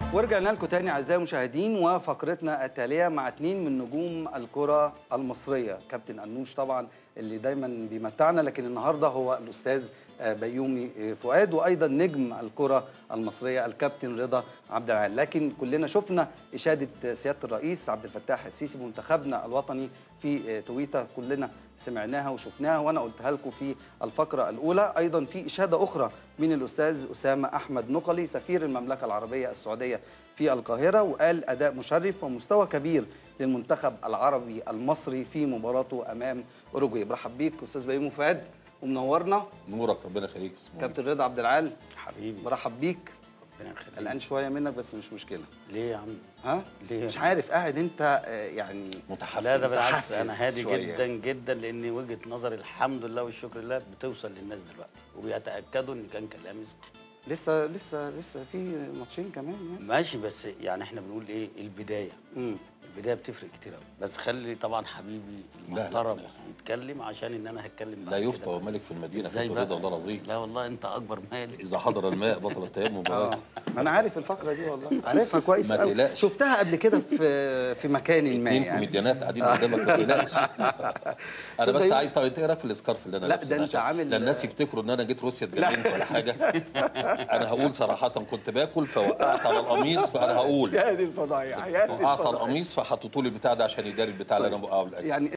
ورجعنا لكم تاني اعزائي المشاهدين وفقرتنا التاليه مع اثنين من نجوم الكره المصريه كابتن انوش طبعا اللي دايما بيمتعنا لكن النهارده هو الاستاذ آه، بيومي آه، فؤاد وايضا نجم الكره المصريه الكابتن رضا عبد العال لكن كلنا شفنا اشاده آه، سياده الرئيس عبد الفتاح السيسي بمنتخبنا الوطني في آه، تويتر كلنا سمعناها وشفناها وانا قلتها لكم في الفقره الاولى ايضا في اشاده اخرى من الاستاذ اسامه احمد نقلي سفير المملكه العربيه السعوديه في القاهره وقال اداء مشرف ومستوى كبير للمنتخب العربي المصري في مباراته امام اوروجواي برحب بيك استاذ بيومي فؤاد ومنورنا نورك ربنا يخليك اسمه كابتن رضا عبد العال حبيبي برحب بيك ربنا يخليك قلقان شويه منك بس مش مشكله ليه يا عم ها ليه مش عارف قاعد انت آه، يعني متحفز لا ده بالعكس متحفز انا هادي شوية. جدا جدا لان وجهه نظري الحمد لله والشكر لله بتوصل للناس دلوقتي وبيتاكدوا ان كان كلامي صح لسه لسه لسه في ماتشين كمان يعني ماشي بس يعني احنا بنقول ايه البدايه امم البدايه بتفرق كتير قوي بس خلي طبعا حبيبي لا، لا، المحترم لا. يتكلم عشان ان انا هتكلم لا بعد يفتى كده. وملك في المدينه ازاي كابتن رضا بقى والله العظيم لا والله انت اكبر مالك اذا حضر الماء بطل التيمم اه بس ما انا عارف الفقره دي والله عارفها كويس ما قوي تقلقش. شفتها قبل كده في في مكان ما اتنين يعني كوميديانات قاعدين قدامك ما تقلقش انا بس صدق عايز طب انت ايه رايك في السكارف اللي انا لا، لابسه ده انت عشان- عامل- لا الناس يفتكروا ان انا جيت روسيا اتجننت ولا حاجه انا هقول صراحه كنت باكل فوقعت على القميص فانا هقول يا دي الفضايح يا دي وقعت على الفضايح القميص فحطوا لي البتاع ده عشان يداري البتاع اللي انا بقى يعني